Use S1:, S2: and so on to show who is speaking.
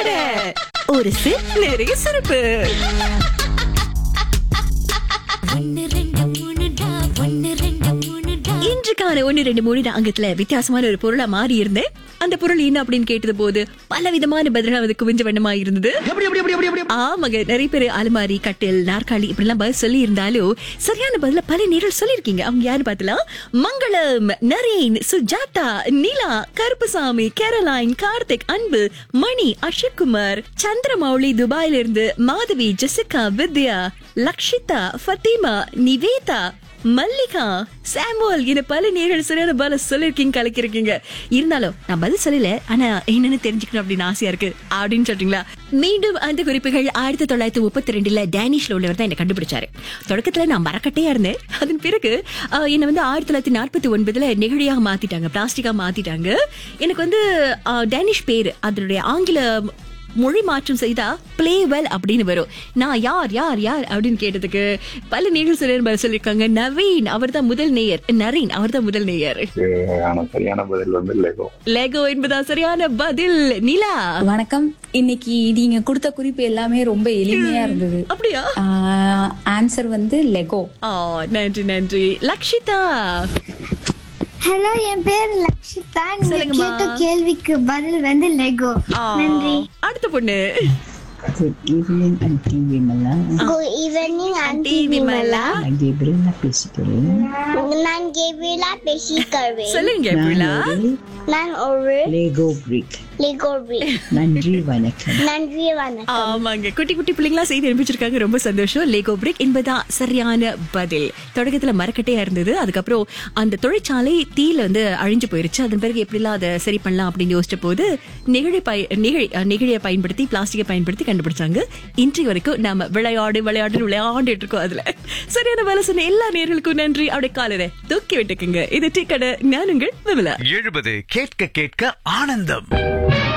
S1: கடை ஒரு சிப் நிறைய சிறப்பு இன்றுக்கான ஒன்னு ரெண்டு மூணு அங்கத்துல வித்தியாசமான ஒரு பொருளா மாறி இருந்தேன் அந்த பொருள் என்ன அப்படின்னு கேட்டது போது பல விதமான பதிலா அது குவிஞ்ச வண்ணமா இருந்தது ஆமாங்க நிறைய பேர் அலுமாரி கட்டில் நாற்காலி இப்படி எல்லாம் பதில் சொல்லி இருந்தாலும் சரியான பதில பல நேரில் சொல்லியிருக்கீங்க அவங்க யாரு பார்த்தலாம் மங்களம் நரேன் சுஜாதா நிலா கருப்புசாமி கேரளைன் கார்த்திக் அன்பு மணி அஷிக்குமார் சந்திரமௌலி துபாயில இருந்து மாதவி ஜெசிகா வித்யா லக்ஷிதா ஃபத்திமா நிவேதா மல்லிகா சாமுவல் என பல நேர்கள் சரியான பதில சொல்லிருக்கீங்க கலக்கிருக்கீங்க இருந்தாலும் நான் பதில் சொல்லல ஆனா என்னன்னு தெரிஞ்சுக்கணும் அப்படின்னு ஆசையா இருக்கு அப்படின்னு சொல்றீங்களா மீண்டும் அந்த குறிப்புகள் ஆயிரத்தி தொள்ளாயிரத்தி முப்பத்தி ரெண்டுல டேனிஷ்ல உள்ளவர் தான் என்ன கண்டுபிடிச்சாரு தொடக்கத்துல நான் மரக்கட்டையா இருந்தேன் அதன் பிறகு ஆஹ், என்னை வந்து ஆயிரத்தி தொள்ளாயிரத்தி நாற்பத்தி ஒன்பதுல நெகிழியாக மாத்திட்டாங்க பிளாஸ்டிக்கா மாத்திட்டாங்க எனக்கு வந்து ஆஹ், டேனிஷ் பேரு அதனுடைய ஆங்கில மொழி மாற்றம் செய்தா பிளே வெல் அப்படின்னு வரும் நான் யார் யார் யார் அப்படின்னு கேட்டதுக்கு பல நேர்கள் சிலர் பதில் சொல்லியிருக்காங்க நவீன் அவர் தான் முதல் நேயர் நரீன் அவர் தான் முதல் நேயர்
S2: ஆனா சரியான பதில் வந்து லெகோ
S1: லெகோ என்பதா சரியான பதில் நிலா
S3: வணக்கம் இன்னைக்கு நீங்க கொடுத்த குறிப்பு எல்லாமே ரொம்ப எளிமையா இருந்தது
S1: அப்படியா
S3: ஆன்சர் வந்து லெகோ
S1: ஆ நன்றி நன்றி லக்ஷிதா
S4: ஹலோ என் பேர் லக்ஷிதா நீங்க
S1: சொல்லுங்கம்மா.
S4: கேட்ட கேள்விக்கு பதில் வந்து லெகோ
S1: ஆ,
S4: நன்றி
S1: அடுத்த பொண்ணு
S5: Good evening, Auntie Vimala.
S4: Good evening
S1: auntie
S4: auntie
S1: Vimala
S5: நான் கேப்ரியலா பேசிக்கிறேன்
S4: நான் கேபிலா பேசிக்கிறேன்
S1: சொல்லுங்க பிள்ளா
S5: நான் ஒரு
S4: நான் ஒரு
S5: லெகோ பிரிக்
S4: லெகோ பிரிக்
S5: நன்றி வணக்கம்
S4: நன்றி வணக்கம்
S1: ஆமாங்க குட்டி குட்டி பிள்ளைங்களா செய்தி அனுப்பிச்சிருக்காங்க ரொம்ப சந்தோஷம் லேகோ பிரிக் என்பதா சரியான பதில் தொடக்கத்துல மரக்கட்டையா இருந்தது அதுக்கப்புறம் அந்த தொழிற்சாலை தீல வந்து அழிஞ்சு போயிருச்சு அதன் பிறகு எப்படிலாம் அதை சரி பண்ணலாம் அப்படின்னு யோசிச்ச போது நெகிழி பய நெகிழி அஹ், நெகிழியை பயன்படுத்தி பிளாஸ்டிக்கை பயன்படுத்தி கண்டுபிடிச்சாங்க இன்றைய வரைக்கும் நாம விளையாடு விளையாடு விளையாண்டுட்டு இருக்கோம் அதுல சரியான வேலை சொன்ன எல்லா நேர்களுக்கும் நன்றி அப்படியே காலரை தூக்கி விட்டுக்குங்க இது டீ கடை ஞானுங்கள் விமலா
S6: எழுபது கேட்க கேட்க ஆனந்தம்